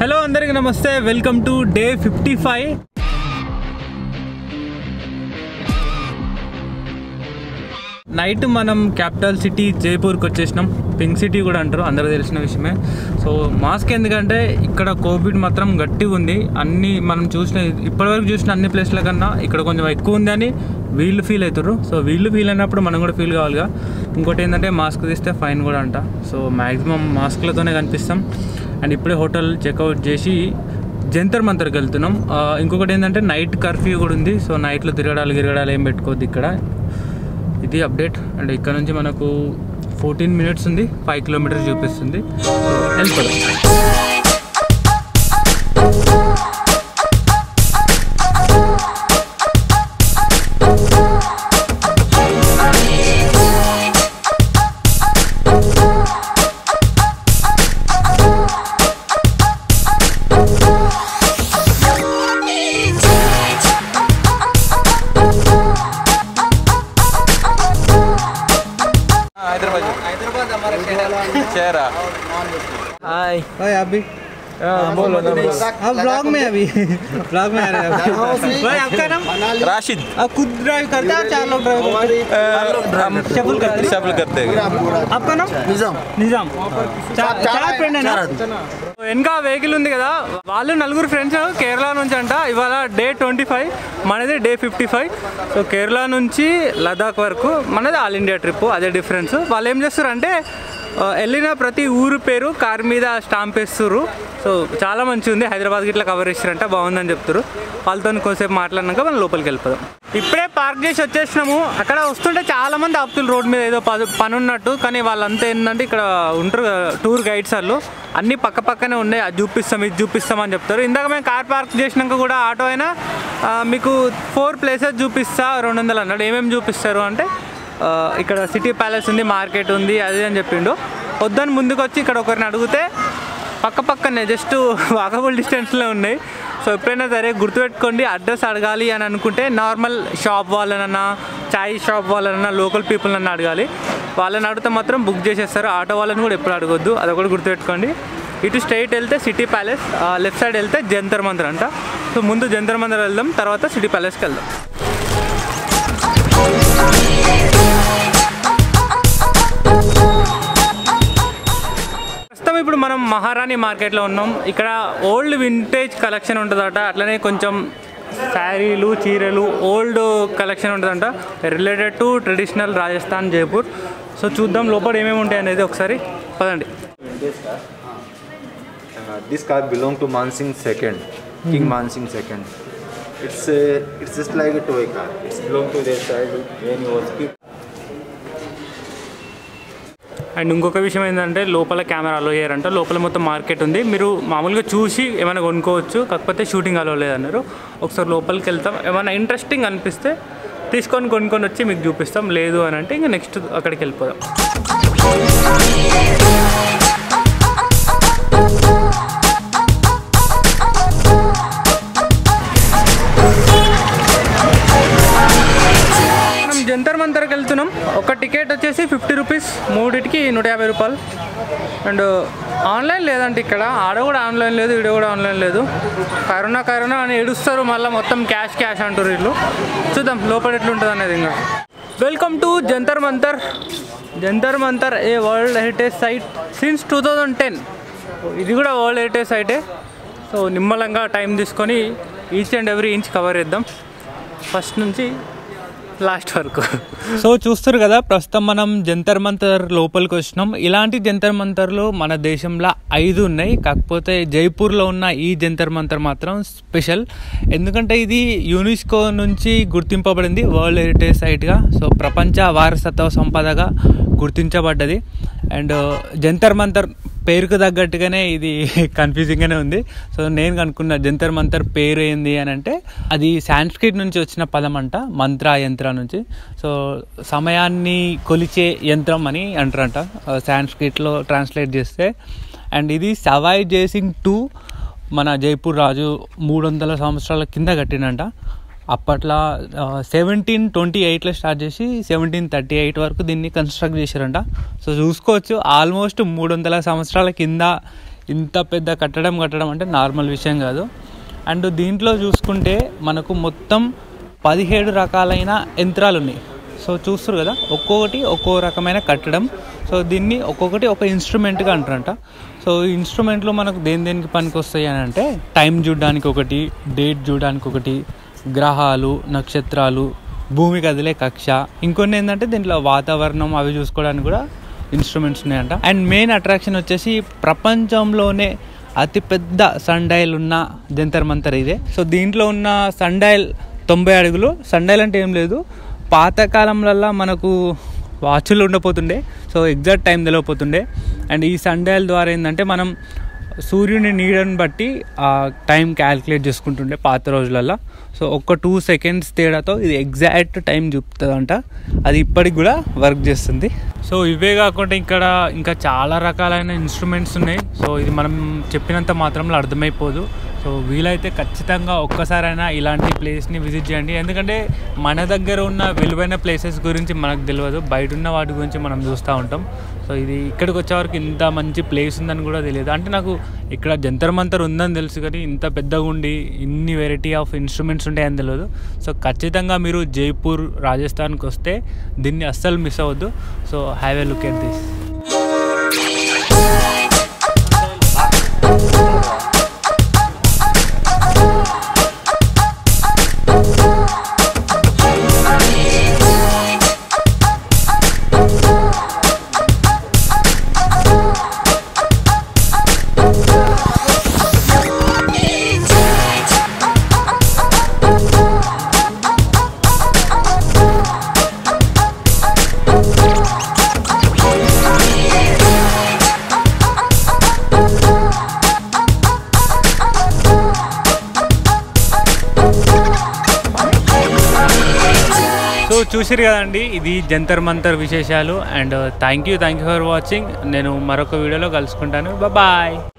Hello అందరికి నమస్తే welcome to day fifty five night మనం క్యాపిటల్ సిటీ జైపూర్కి వచ్చేసినాం పింక్ సిటీ కూడా అంటారు అందరూ తెలిసిన విషయమే సో మాస్క్ ఎందుకంటే ఇక్కడ కోవిడ్ మాత్రం గట్టిగా ఉంది అన్ని మనం చూసిన ఇప్పటివరకు చూసిన అన్ని ప్లేస్ల కన్నా ఇక్కడ కొంచెం ఎక్కువ ఉంది అని వీళ్ళు ఫీల్ అవుతారు సో వీళ్ళు ఫీల్ అయినప్పుడు మనం కూడా ఫీల్ కావాలిగా ఇంకోటి ఏంటంటే మాస్క్ తీస్తే ఫైన్ కూడా అంట సో మ్యాక్సిమం మాస్క్లతోనే కనిపిస్తాం అండ్ ఇప్పుడే హోటల్ చెక్అవుట్ చేసి జంతర్ మంతర్కి వెళ్తున్నాం ఆ, ఇంకొకటి ఏంటంటే నైట్ కర్ఫ్యూ కూడా ఉంది సో నైట్లో తిరగడాలు గిరగడాలు ఏం పెట్టుకోవద్దు ఇక్కడ ఇది అప్డేట్ అండ్ ఇక్కడ నుంచి మనకు ఫోర్టీన్ మినిట్స్ ఉంది ఫైవ్ కిలోమీటర్స్ చూపిస్తుంది సో వెళ్ళిపోదాం हैदराबाद हमारा शहर हाय भाई आप भी बोलो ना आप ब्लॉग में अभी ब्लॉग में आ रहे हैं भाई आपका नाम राशिद आप खुद ड्राइव करते हैं और चार लोग ड्राइव करते हम शफल करते हैं? सफल करते हैं हैं आपका नाम నిజాం నిజాం చార్ ఫ్రెండ్ వెనక వెహికల్ ఉంది కదా వాళ్ళు నలుగురు ఫ్రెండ్స్ కేరళ నుంచి అంట ఇవాళ డే ట్వంటీ ఫైవ్ మనది day fifty five so Kerala నుంచి లదాఖ్ వరకు మనది ఆల్ ఇండియా ట్రిప్ అదే డిఫరెన్స్ వాళ్ళు ఏం చేస్తారు అంటే ఆ, వెళ్ళిన ప్రతి ఊరు పేరు కార్ మీద స్టాంప్ వేస్తారు సో చాలా మంచిగా ఉంది హైదరాబాద్కి ఇట్లా కవర్ చేస్తారంట బాగుందని చెప్తారు వాళ్ళతో కొంచెంసేపు మాట్లాడినాక మనం లోపలికి వెళ్ళిపోదాం ఇప్పుడే పార్క్ చేసి వచ్చేసినాము అక్కడ వస్తుంటే చాలా మంది ఆపుతులు రోడ్ మీద ఏదో ప- పని ఉన్నట్టు కానీ వాళ్ళంతా ఏంటంటే ఇక్కడ ఉంటారు కదా, టూర్ గైడ్స్ వాళ్ళు అన్ని పక్క పక్కనే ఉన్నాయి అది చూపిస్తాం ఇది చూపిస్తాం అని చెప్తారు ఇందాక మేము కార్ పార్క్ చేసినాక కూడా ఆటో అయినా ఆ, మీకు ఫోర్ ప్లేసెస్ చూపిస్తా రెండు వందలు అన్నాడు ఏమేమి చూపిస్తారు అంటే ఆ, ఇక్కడ సిటీ ప్యాలెస్ ఉంది మార్కెట్ ఉంది అది అని చెప్పిండు వద్దని ముందుకు వచ్చి ఇక్కడ ఒకరిని అడిగితే పక్క పక్కనే జస్ట్ వాకబుల్ డిస్టెన్స్లో ఉన్నాయి సో ఎప్పుడైనా సరే గుర్తుపెట్టుకోండి అడ్రస్ అడగాలి అని అనుకుంటే నార్మల్ షాప్ వాళ్ళనన్నా చాయ్ షాప్ వాళ్ళనన్నా లోకల్ పీపుల్ అన్న అడగాలి వాళ్ళని అడిగితే మాత్రం బుక్ చేసేస్తారు ఆటో వాళ్ళని కూడా ఎప్పుడు అడగొద్దు అది కూడా గుర్తుపెట్టుకోండి ఇటు స్ట్రైట్ వెళ్తే సిటీ ప్యాలెస్ లెఫ్ట్ సైడ్ వెళ్తే జంతర్ మందర్ అంట సో ముందు జంతర్ మందర్ వెళ్దాం తర్వాత సిటీ ప్యాలెస్కి వెళ్దాం ప్రస్తుతం ఇప్పుడు మనం మహారాణి మార్కెట్లో ఉన్నాం ఇక్కడ ఓల్డ్ వింటేజ్ కలెక్షన్ ఉంటుందట అట్లనే కొంచెం శారీలు చీరలు ఓల్డ్ కలెక్షన్ ఉంటుందంట related to traditional Rajasthan Jaipur so చూద్దాం లోపల ఏమేమి ఉంటాయి అనేది ఒకసారి పదండి Uh, this car belong to Mansingh second, King Mansingh second. It's uh, it's just like a toy car. It's belong to their child when he was kid. And ఇంకొక విషయం ఏంటంటే లోపల కెమెరా అలో చేయరంట లోపల మొత్తం మార్కెట్ ఉంది మీరు మామూలుగా చూసి ఏమైనా కొనుక్కోవచ్చు కాకపోతే షూటింగ్ అలో లేదన్నారు ఒకసారి లోపలికి వెళ్తాం ఏమైనా ఇంట్రెస్టింగ్ అనిపిస్తే తీసుకొని కొనుక్కొని వచ్చి మీకు చూపిస్తాం లేదు అని అంటే ఇంకా నెక్స్ట్ అక్కడికి వెళ్ళిపోదాం మనం జంతర్ మంతర్కి వెళ్తున్నాం ఒక టికెట్ వచ్చేసి ఫిఫ్టీ రూపీస్ మూడిటికి నూట యాభై రూపాయలు అండ్ ఆన్లైన్ లేదంటే ఇక్కడ ఆడ కూడా ఆన్లైన్ లేదు ఈడ కూడా ఆన్లైన్ లేదు కరోనా కరోనా అని ఏడుస్తారు మళ్ళీ మొత్తం క్యాష్ క్యాష్ అంటారు వీళ్ళు చూద్దాం లోపల ఎట్లుంటుంది అనేది ఇంకా welcome to Jantar Mantar Jantar Mantar a world heritage site since two thousand ten ఇది కూడా వరల్డ్ హెరిటేజ్ సైటే సో నిమ్మలంగా టైం తీసుకొని each and every inch cover చేద్దాం ఫస్ట్ నుంచి లాస్ట్ వరకు సో చూస్తారు కదా ప్రస్తుతం మనం జంతర్ మంతర్ లోపలికి వచ్చినాం ఇలాంటి జంతర్ మంతర్లు మన దేశంలో ఐదు ఉన్నాయి కాకపోతే జైపూర్లో ఉన్న ఈ జంతర్ మంతర్ మాత్రం స్పెషల్ ఎందుకంటే ఇది యునెస్కో నుంచి గుర్తింపబడింది వరల్డ్ హెరిటేజ్ సైట్గా సో ప్రపంచ వారసత్వ సంపదగా గుర్తించబడ్డది అండ్ జంతర్ మంతర్ పేరుకు తగ్గట్టుగానే ఇది కన్ఫ్యూజింగ్గానే ఉంది సో నేను కనుక్కున్న జంతర్ మంతర్ పేరు ఏంది అని అంటే అది సాంస్క్రిట్ నుంచి వచ్చిన పదం అంట మంత్ర యంత్ర నుంచి సో సమయాన్ని కొలిచే యంత్రం అని అంటారంట సాంస్క్రిట్లో ట్రాన్స్లేట్ చేస్తే అండ్ ఇది సవాయ్ జయసింగ్ టూ మన జైపూర్ రాజు మూడు వందల సంవత్సరాల కింద కట్టినంట అప్పట్లో సెవెంటీన్ ట్వంటీ ఎయిట్లో స్టార్ట్ చేసి సెవెంటీన్ థర్టీ ఎయిట్ వరకు దీన్ని కన్స్ట్రక్ట్ చేశారంట సో చూసుకోవచ్చు ఆల్మోస్ట్ మూడు వందల సంవత్సరాల కింద ఇంత పెద్ద కట్టడం కట్టడం అంటే నార్మల్ విషయం కాదు అండ్ దీంట్లో చూసుకుంటే మనకు మొత్తం పదిహేడు రకాలైన యంత్రాలు ఉన్నాయి సో చూస్తారు కదా ఒక్కొక్కటి ఒక్కో రకమైన కట్టడం సో దీన్ని ఒక్కొక్కటి ఒక ఇన్స్ట్రుమెంట్గా అంటారంట సో ఈ ఇన్స్ట్రుమెంట్లో మనకు దేని దేనికి పనికి వస్తాయి అని అంటే టైం చూడడానికి ఒకటి డేట్ చూడడానికి ఒకటి గ్రహాలు నక్షత్రాలు భూమి కదిలే కక్ష ఇంకొన్ని ఏంటంటే దీంట్లో వాతావరణం అవి చూసుకోవడానికి కూడా ఇన్స్ట్రుమెంట్స్ ఉన్నాయంట అండ్ మెయిన్ అట్రాక్షన్ వచ్చేసి ప్రపంచంలోనే అతిపెద్ద సన్ డైల్ ఉన్న జంతర్ మంతర్ ఇదే సో దీంట్లో ఉన్న సన్ డైల్ తొంభై అడుగులు సన్ డైల్ అంటే ఏం లేదు పాతకాలంలల్లో మనకు వాచ్లు ఉండపోతుండే సో ఎగ్జాక్ట్ టైం తెలియపోతుండే అండ్ ఈ సన్ డైల్ ద్వారా ఏంటంటే మనం సూర్యుని నీడని బట్టి ఆ టైం క్యాలిక్యులేట్ చేసుకుంటుండే పాత రోజులల్లో సో ఒక్క టూ సెకండ్స్ తేడాతో ఇది ఎగ్జాక్ట్ టైం చూపుతుందంట అది ఇప్పటికి కూడా వర్క్ చేస్తుంది సో ఇవే కాకుండా ఇక్కడ ఇంకా చాలా రకాలైన ఇన్స్ట్రుమెంట్స్ ఉన్నాయి సో ఇది మనం చెప్పినంత మాత్రంలో అర్థమైపోదు సో వీలైతే ఖచ్చితంగా ఒక్కసారైనా ఇలాంటి ప్లేస్ని విజిట్ చేయండి ఎందుకంటే మన దగ్గర ఉన్న విలువైన ప్లేసెస్ గురించి మనకు తెలియదు బయట ఉన్న వాటి గురించి మనం చూస్తూ ఉంటాం సో ఇది ఇక్కడికి వచ్చేవరకు ఇంత మంచి ప్లేస్ ఉందని కూడా తెలియదు అంటే నాకు ఇక్కడ జంతర్ మంతర్ ఉందని తెలుసు కానీ ఇంత పెద్దగా ఉండి ఇన్ని వెరైటీ ఆఫ్ ఇన్స్ట్రుమెంట్స్ ఉంటాయని తెలియదు సో ఖచ్చితంగా మీరు జైపూర్ రాజస్థాన్కి వస్తే దీన్ని అస్సలు మిస్ అవ్వద్దు so have a look at this so చూసిరు కదండి ఇది జంతర్ మంతర్ విశేషాలు and thank you thank you for watching నేను మరొక వీడియోలో కలుసుకుంటాను బాయ్